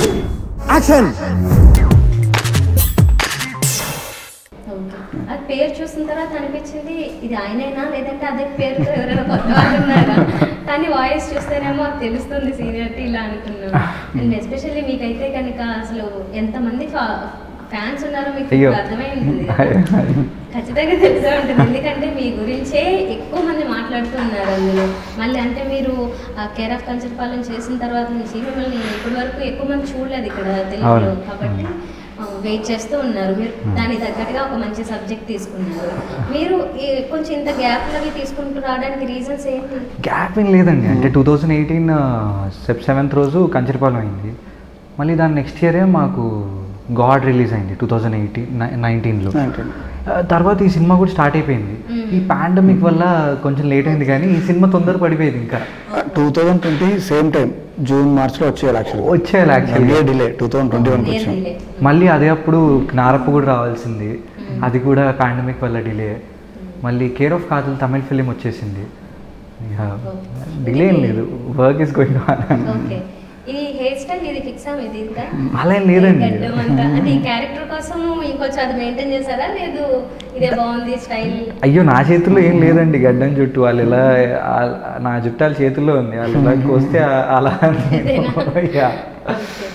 Action okay అది పేరు చూసిన తర్వాత అనిపించింది ఇది ఆయనైనా లేదంటే అదే పేరుతో ఎవరైనా కొత్త వాళ్ళు ఉన్నారా కానీ వాయిస్ చూస్తేనేమో అది తెలుస్తుంది సీనియర్టీ ఇలా అనుకున్నాను అండ్ ఎస్పెషల్లీ మీకైతే కనుక అసలు ఎంతమంది ఫ్యాన్స్ ఉన్నారో మీకు అయ్యో. ఇప్పుడు అర్థమైంది ఖచ్చితంగా తెలిసే ఉంటుంది ఎందుకంటే మీ గురించే ఎక్కువ మంది మాట్లాడుతూ ఉన్నారు అందులో మళ్ళీ అంటే మీరు కేర్ ఆఫ్ కల్చర్ పాలన చేసిన తర్వాత నుంచి మిమ్మల్ని ఇప్పటి వరకు ఎక్కువ మంది చూడలేదు ఇక్కడ తెలుగులో అవును. కాబట్టి వెయిట్ చేస్తూ ఉన్నారు మీరు దానికి తగ్గట్టుగా ఒక మంచి సబ్జెక్ట్ తీసుకున్నారు మీరు ఈ కొంచెం ఇంత గ్యాప్ అవి తీసుకుంటూ రావడానికి రీజన్స్ ఏంటి గ్యాప్ ఏం లేదండి అంటే two thousand eighteen sep seventh రోజు కంచరపాలెం అయింది మళ్ళీ దాని నెక్స్ట్ ఇయరే మాకు గాడ్ రిలీజ్ అయింది టూ థౌజండ్ ఎయిటీన్ నైన్టీన్లో తర్వాత ఈ సినిమా కూడా స్టార్ట్ అయిపోయింది మ్మ్. ఈ పాండమిక్ వల్ల కొంచెం లేట్ అయింది కానీ ఈ సినిమా తొందర పడిపోయేది ఇంకా two thousand twenty same time June మార్చ్లో వచ్చేయాలి యాక్చువల్ వచ్చేయాలి actually year delay two thousand twenty వన్కి Year వచ్చాం delay. మళ్ళీ అదే అప్పుడు నారప్ప కూడా రావాల్సింది అది కూడా పాండమిక్ వల్ల డిలే మళ్ళీ కేర్ ఆఫ్ కాజల్ తమిళ ఫిలిం వచ్చేసింది డిలే ఏం లేదు వర్క్ ఇస్ గోయింగ్ ఓకే ఈ హెయిర్ స్టైల్ ఇది ఫిక్స్ ఇది ఇంత అలా ఏం లేదండి. గడ్డం అంతా. అంటే ఈ క్యారెక్టర్ కోసం ఇంకొంచెం అది మెయింటైన్ చేశారా లేదు ఇదే బాగుంది స్టైల్ అయ్యో నా చేతుల్లో ఏం లేదండి గడ్డం జుట్టు వాళ్ళు ఎలా ఆ- నా జుట్టు వాళ్ళ చేతుల్లో ఉంది వాళ్ళు ఎలా కోస్తే ఆ- అలా ఇదేనా? Yeah. ఓకే